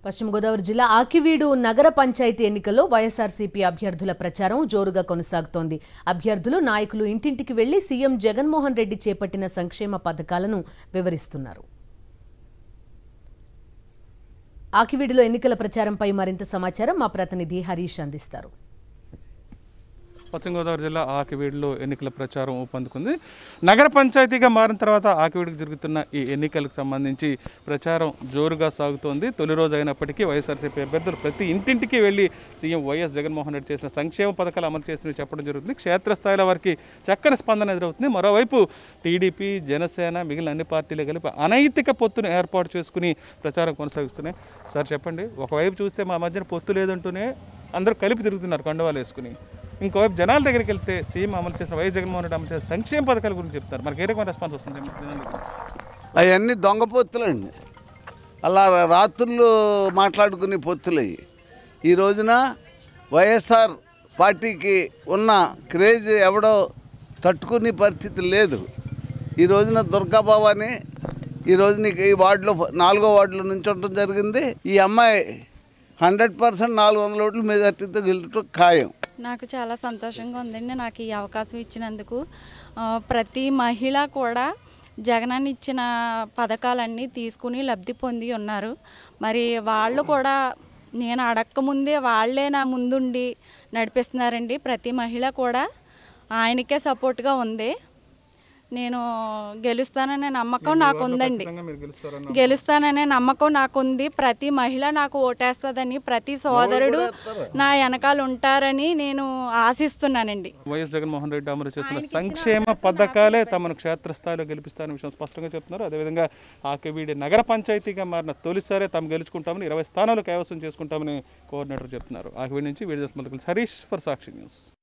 పశ్చిమ గోదావరి జిల్లా ఆకివీడు నగర పంచాయతీ ఎన్నికల్లో వైఎస్ఆర్సీపీ అభ్యర్థుల ప్రచారం జోరుగా కొనసాగుతోంది అభ్యర్థులు నాయకులు ఇంటింటికి వెళ్లి సీఎం జగన్మోహన్ రెడ్డి చేపట్టిన సంక్షేమ పథకాలను వివరిస్తున్నారు ఆకివీడులో ఎన్నికల ప్రచారంపై మరింత సమాచారం మా ప్రతినిధి హరీష్ అందిస్తారు పశ్చిమ గోదావరి జిల్లా ఆకివీడులో ఎన్నికల ప్రచారం ఊపందుకుంది నగర పంచాయతీగా మారిన తర్వాత ఆకివీడుకు జరుగుతున్న ఈ ఎన్నికలకు సంబంధించి ప్రచారం జోరుగా సాగుతోంది తొలి రోజు అయినప్పటికీ వైఎస్ఆర్సీపీ అభ్యర్థులు ప్రతి ఇంటింటికి వెళ్లి సీఎం వైఎస్ జగన్మోహన్ రెడ్డి చేసిన సంక్షేమ పథకాలు అమలు చేసినవి చెప్పడం జరుగుతుంది క్షేత్రస్థాయిలో వారికి చక్కని స్పందన ఎదురవుతుంది మరోవైపు టీడీపీ జనసేన మిగిలిన అన్ని పార్టీలు కలిపి అనైతిక పొత్తును ఏర్పాటు చేసుకుని ప్రచారం కొనసాగిస్తున్నాయి సార్ చెప్పండి ఒకవైపు చూస్తే మా మధ్యన పొత్తు లేదంటూనే అందరూ కలిపి తిరుగుతున్నారు కండువాలు వేసుకుని ఇంకోవైపు జనాల దగ్గరికి వెళ్తే సీఎం అమలు చేసిన వైఎస్ జగన్మోహన్ రెడ్డి అమలు చేసిన సంక్షేమ పథకాల గురించి చెప్తారు మనకి ఏ రకమైన రెస్పాన్స్ వస్తుంది జనాల దగ్గర? అవన్నీ దొంగ పొత్తులండి అలా రాత్రులు మాట్లాడుకునే పొత్తులు అవి ఈ రోజున వైఎస్ఆర్ పార్టీకి ఉన్న క్రేజ్ ఎవడో తట్టుకునే పరిస్థితి లేదు ఈ రోజున దుర్గాబాబాని ఈ రోజున ఈ వార్డులో నాలుగో వార్డులో నుంచోవడం జరిగింది ఈ అమ్మాయి హండ్రెడ్ పర్సెంట్ నాలుగు వందల ఓట్లు మెజార్టీతో గెలవటం ఖాయం నాకు చాలా సంతోషంగా ఉందండి నాకు ఈ అవకాశం ఇచ్చినందుకు ఆ, ప్రతి మహిళ కూడా జగనన్న ఇచ్చిన పథకాలన్నీ తీసుకుని లబ్ధి పొంది ఉన్నారు మరి వాళ్ళు కూడా నేను అడక్కముందే వాళ్ళే నా ముందుండి నడిపిస్తున్నారండి ప్రతి మహిళ కూడా ఆయనకే సపోర్ట్గా ఉంది నేను గెలుస్తాననే నమ్మకం నాకు ఉందండి ఖచ్చితంగా మీరు గెలుస్తారన్న గెలుస్తాననే నమ్మకం నాకుంది ప్రతి మహిళ నాకు ఓటేస్తుందని ప్రతి సోదరుడు నా వెనకాల ఉంటారని నేను ఆశిస్తున్నానండి వైఎస్ జగన్మోహన్ రెడ్డి అమలు చేసిన సంక్షేమ పథకాలే తమను క్షేత్రస్థాయిలో గెలిపిస్తారనే విషయం స్పష్టంగా చెప్తున్నారు అదేవిధంగా ఆకివీడి నగర పంచాయతీగా మారిన తొలిసారే తాము గెలుచుకుంటామని ఇరవై స్థానాలు కైవసం చేసుకుంటామని కోఆర్డినేటర్ చెప్తున్నారు ఆకివీడి నుంచి video Harish for Sakshi news